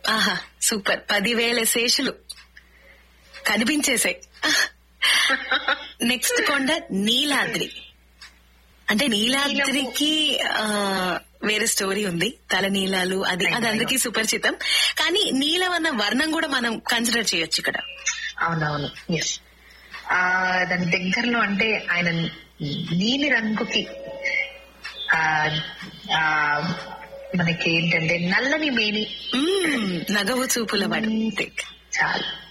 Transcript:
ఆహా సూపర్ పదివేల శేషులు కనిపించేసాయి నెక్స్ట్ కొండ నీలాద్రి అంటే నీలాద్రికి ఆ, వేరే స్టోరీ ఉంది తల నీలాలు అది అది అందరికీ సుపరిచితం కానీ నీలం అన్న వర్ణం కూడా మనం కన్సిడర్ చేయొచ్చు ఇక్కడ అవునవును ఎస్ ఆ దాని దగ్గరలో అంటే ఆయన నీలి రంగుకి ఆ ఆ, మనకి ఏంటంటే నల్లని మేని మ్మ్, నగవు చూపుల వాడు చాలు